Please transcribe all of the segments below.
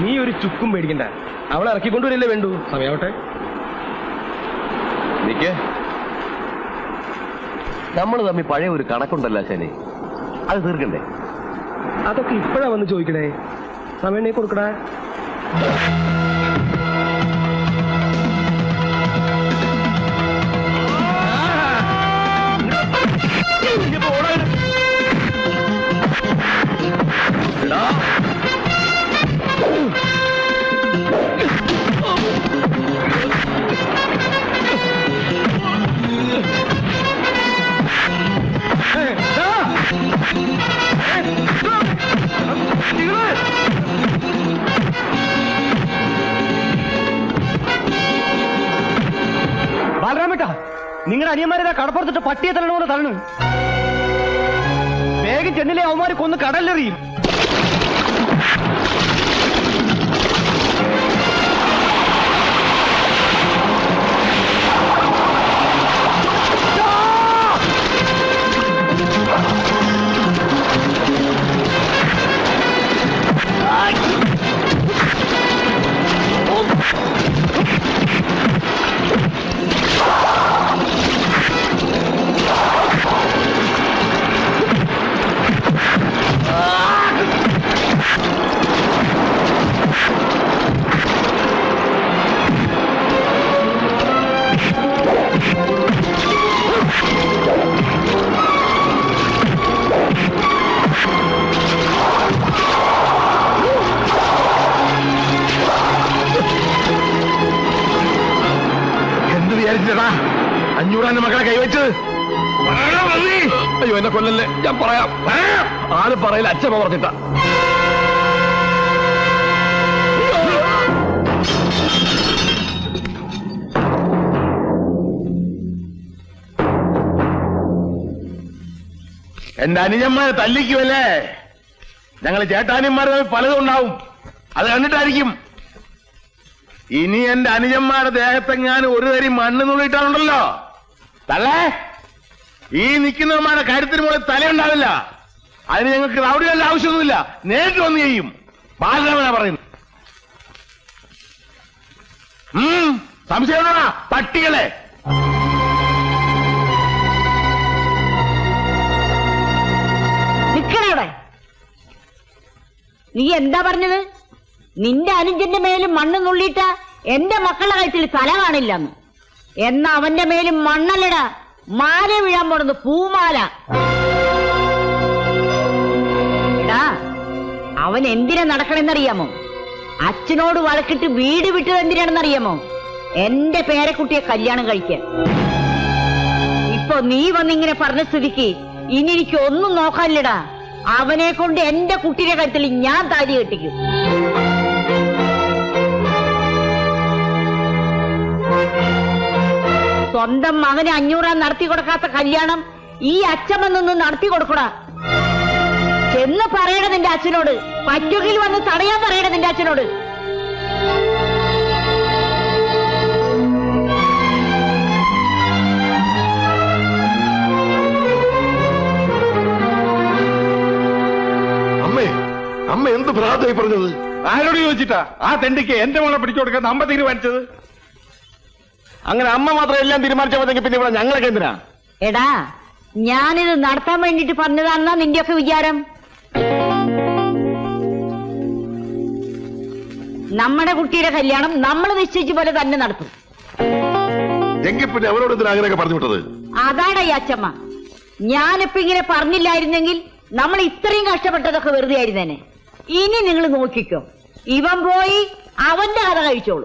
നീ ഒരു ചുക്കും പേടിക്കണ്ട അവളെ ഇറക്കിക്കൊണ്ടുവരില്ലേ വേണ്ടു സമയാവട്ടെ നിക്ക് നമ്മൾ തമ്മിൽ പഴയ ഒരു കണക്കുണ്ടല്ലോ ശനി അത് തീർക്കണ്ടേ അതൊക്കെ ഇപ്പഴാ വന്ന് ചോദിക്കണേ സമയം നീ കൊടുക്കടാ ബാലരാമേട്ടാ നിങ്ങളുടെ അനിയന്മാരെ കടപ്പുറത്തിട്ട് പട്ടിയെ തള്ളണമെന്ന് തള്ളു വേഗം ചെന്നിലെ അവന്മാരെ കൊന്ന് കടലിലെറിയും എന്ത് വിചാരിച്ചടാ അഞ്ഞൂറാന്റെ മക്കളെ കൈവച്ചത് പറയടാ പന്നി. അയ്യോ എന്നെ കൊല്ലല്ലേ ഞാൻ പറയാം ആര് പറയില്ല അച്ഛൻ പറഞ്ഞിട്ട എന്റെ അനുജന്മാരെ തല്ലിക്കുമല്ലേ ഞങ്ങൾ ചേട്ടാനിന്മാർ തമ്മിൽ പലതും ഉണ്ടാവും അത് കണ്ടിട്ടായിരിക്കും ഇനി എന്റെ അനുജന്മാരുടെ ദേഹത്തെങ്ങാനും ഒരു തരി മണ്ണ് നുള്ളിട്ടാണുണ്ടല്ലോ തള്ളേ ഈ നിൽക്കുന്നവന്മാരുടെ കാര്യത്തിന് മുകളിൽ തലയുണ്ടാവില്ല അതിന് ഞങ്ങൾക്ക് റൗഡികളുടെ ആവശ്യമൊന്നുമില്ല നേരിട്ട് വന്ന് ചെയ്യും ബാലരാമന പറയുന്നു ഉം, സംശയമുണ്ടോടാ പട്ടികളെ നിക്കണവിടെ നീ എന്താ പറഞ്ഞത് നിന്റെ അനുജന്റെ മേലും മണ്ണ് നുള്ളിയിട്ട എന്റെ മക്കളുടെ കഴുത്തിൽ തല കാണില്ലെന്ന് എന്നാ അവന്റെ മേലും മണ്ണല്ലടാ മാല വീഴാൻ പോണത് പൂമാല എടാ അവൻ എന്തിനാ നടക്കണെന്നറിയാമോ അച്ഛനോട് വഴക്കിട്ട് വീട് വിട്ടത് എന്തിനാണെന്നറിയാമോ എന്റെ പേരക്കുട്ടിയെ കല്യാണം കഴിക്കാൻ ഇപ്പൊ നീ വന്നിങ്ങനെ പറഞ്ഞ സ്ഥിതിക്ക് ഇനി എനിക്ക് ഒന്നും നോക്കാനില്ലടാ അവനെ കൊണ്ട് എന്റെ കുട്ടിയുടെ കഴുത്തിൽ ഞാൻ താലി കെട്ടിക്കും സ്വന്തം മകന് അഞ്ഞൂറാം നടത്തി കൊടുക്കാത്ത കല്യാണം ഈ അച്ഛൻ നിന്ന് നടത്തി കൊടുക്കടാ എന്ന് പറയണ നിന്റെ അച്ഛനോട് പറ്റുകിൽ വന്ന് തടയാൻ പറയണ നിന്റെ അച്ഛനോട് അമ്മേ അമ്മ എന്ത് ഭ്രാതായി പറഞ്ഞത് ആരോട് ചോദിച്ചിട്ടാ ആ തെണ്ടിക്ക് എന്റെ മോളെ പിടിച്ചു കൊടുക്കാൻ അമ്മ തീരുമാനിച്ചത് അങ്ങനെ അമ്മ മാത്രം എല്ലാം തീരുമാനിച്ചാൽ മതി പിന്നെ ഇവിടെ ഞങ്ങളൊക്കെ എന്തിനാ എടാ ഞാനിത് നടത്താൻ വേണ്ടിട്ട് പറഞ്ഞതാണെന്നാ നിന്റെയൊക്കെ വിചാരം നമ്മുടെ കുട്ടിയുടെ കല്യാണം നമ്മൾ നിശ്ചയിച്ച പോലെ തന്നെ നടത്തും എങ്കിൽ പിന്നെ അവരോട് എന്തിനാ അങ്ങനെയൊക്കെ പറഞ്ഞു വിട്ടത് അതാടാ ഈ അച്ഛമ്മ ഞാനിപ്പോ ഇങ്ങനെ പറഞ്ഞില്ലായിരുന്നെങ്കിൽ നമ്മൾ ഇത്രയും കഷ്ടപ്പെട്ടതൊക്കെ വെറുതെ ആയിരുന്നേനെ ഇനി നിങ്ങൾ നോക്കിക്കോ ഇവൻ പോയി അവന്റെ കഥ കഴിച്ചോളൂ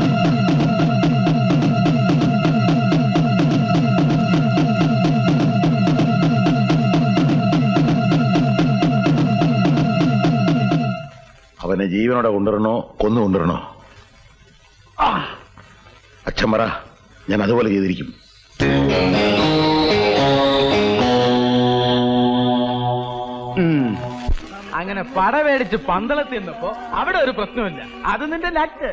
അവനെ ജീവനോടെ കൊണ്ടുവരണോ കൊന്നു കൊണ്ടുവരണോ ആ അച്ഛൻ പറ ഞാൻ അതുപോലെ ചെയ്തിരിക്കും അങ്ങനെ പട മേടിച്ച് പന്തളത്തി നിന്നപ്പോ അവിടെ ഒരു പ്രശ്നമില്ല അത് നിന്റെ ലക്ക്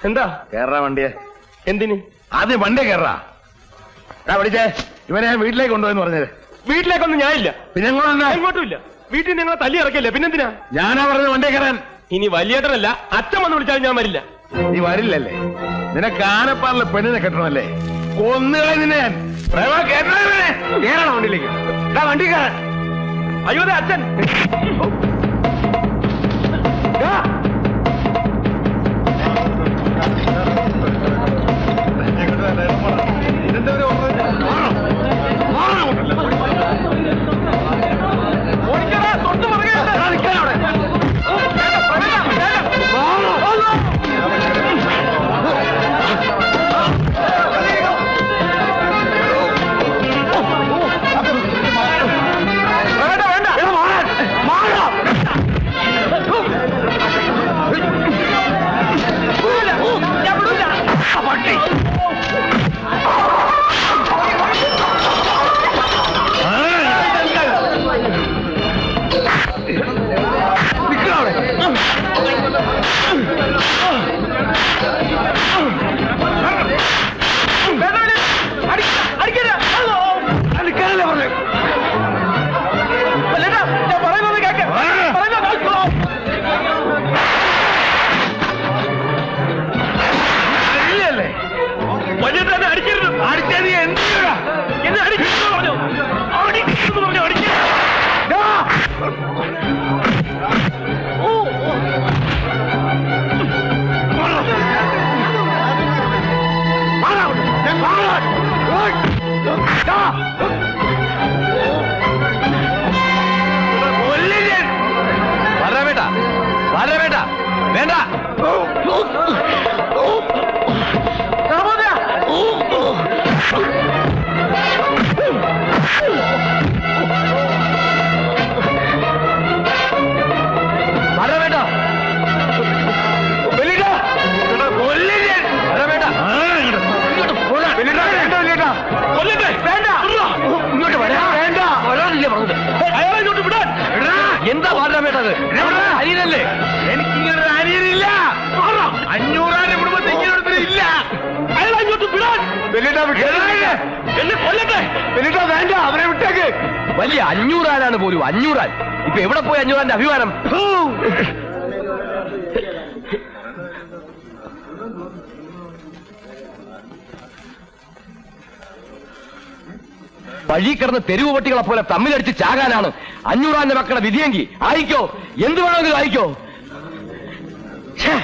എന്താ കേറാ വണ്ടിയെ എന്തിന് ആദ്യം വണ്ടിയെ കേറാ പഠിച്ചേ ഇവനെ ഞാൻ വീട്ടിലേക്ക് കൊണ്ടുപോയെന്ന് പറഞ്ഞത് വീട്ടിലേക്കൊന്നും ഞാനില്ല പിന്നെ എങ്ങോട്ടാ എങ്ങോട്ടും ഇല്ല വീട്ടിൽ നിങ്ങളെ തല്ലി ഇറക്കില്ല പിന്നെന്തിനാ ഞാനാ പറഞ്ഞത് വണ്ടിയെ കയറാൻ ഇനി വലിയേട്ടനല്ല അച്ഛൻ വന്ന് വിളിച്ചാലും ഞാൻ വരില്ല നീ വരില്ലല്ലേ നിനക്ക് ആനപ്പാറിലെ പെണ്ണിനെ കെട്ടണമല്ലേ കൊന്നുകളെ നിന്നെ ഞാൻ പ്രേമ കേട്ടോ ഇവനെ? കേറണം വണ്ടിയിലേക്ക് ദാ വണ്ടി കയറാൻ അയ്യോ ദേ അച്ഛൻ ഓടിക്കടാ, തൊട്ട് പുറകെ ഉണ്ട്. വേണ്ട, വേണ്ട. ഞാൻ വിടൂല. വേണ്ട, വേണ്ട. അടി- അടിക്കരുത്. അല്ലോ. വല്ലേട്ടാ, ഞാൻ പറയുന്നത് കേക്ക്. പറയുന്നത് കേൾക്കോ? ഇല്ലല്ലേ വല്യേട്ടാ, എന്നെ അടിക്കരുത്. അടിച്ചത് എന്തിനാ എന്നെ അടിക്കരുതെന്ന് പറഞ്ഞു. അടിക്കരുതെന്ന് പറഞ്ഞു, അടിക്കരുത്. ബാലരാമേട്ട ബാലരാമേട്ട വേണ്ട ബാലരാമേട്ട വെല്ലിട്ടാ കൊല്ലില്ലേ ബാലരാമേട്ട വെല്ലിട്ടാ കൊല്ലട്ടെ. വേണ്ട. ഇങ്ങോട്ട് വരാ വേണ്ട വരാനില്ലേ പറഞ്ഞത് അയാളെ ഇങ്ങോട്ട് വിടാൻ. എന്താ ബാലരാമേട്ട അത് അനിയനല്ലേ എനിക്കിങ്ങനെ അനിയനില്ല അഞ്ഞൂറാന്റെ കുടുംബത്തിൽ ഇങ്ങനെ ഇല്ല അയാളെ ഇങ്ങോട്ട് വിടാൻ. വെല്ലിട്ടാ എന്നെ കൊല്ലട്ടെ. വെല്ലിട്ടാ വേണ്ട അവരെ വിട്ടേക്ക് വലിയ അഞ്ഞൂറാനാണ് പോലും അഞ്ഞൂറാൻ ഇപ്പൊ എവിടെ പോയി അഞ്ഞൂറാന്റെ അഭിമാനം ഹൂ. വഴി കിടന്ന് തെരുവ് പട്ടികളെ പോലെ തമ്മിലടിച്ച് ചാകാനാണ് അഞ്ഞൂറാന്റെ മക്കളുടെ വിധിയെങ്കിൽ ആയിക്കോ എന്ത് വേണമെങ്കിലും ആയിക്കോ ഛേ.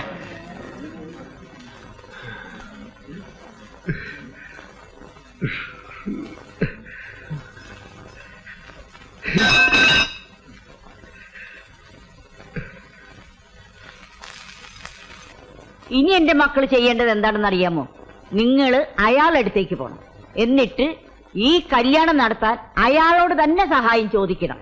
ഇനി എന്റെ മക്കൾ ചെയ്യേണ്ടത് എന്താണെന്ന് അറിയാമോ നിങ്ങൾ അയാളടുത്തേക്ക് പോകണം എന്നിട്ട് ഈ കല്യാണം നടത്താൻ അയാളോട് തന്നെ സഹായം ചോദിക്കണം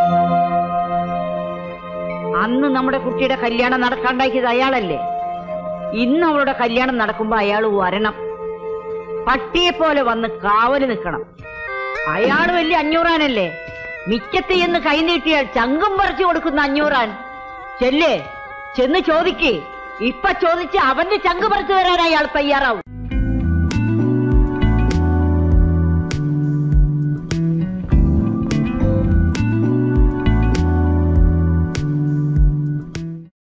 അന്ന് നമ്മുടെ കുട്ടിയുടെ കല്യാണം നടക്കാണ്ടാക്കിയത് അയാളല്ലേ ഇന്ന് അവളുടെ കല്യാണം നടക്കുമ്പോ അയാൾ വരണം പട്ടിയെ പോലെ വന്ന് കാവല് നിൽക്കണം അയാൾ വലിയ അഞ്ഞൂറാനല്ലേ മിക്കത്ത് ചെന്ന് കൈനീട്ടിയാൽ ചങ്കും പറിച്ചു കൊടുക്കുന്ന അഞ്ഞൂറാൻ ചെല്ലേ ചെന്ന് ചോദിക്കേ ഇപ്പൊ ചോദിച്ച് അവന്റെ ചങ്ക് പറിച്ചു തരാൻ അയാൾ തയ്യാറാവും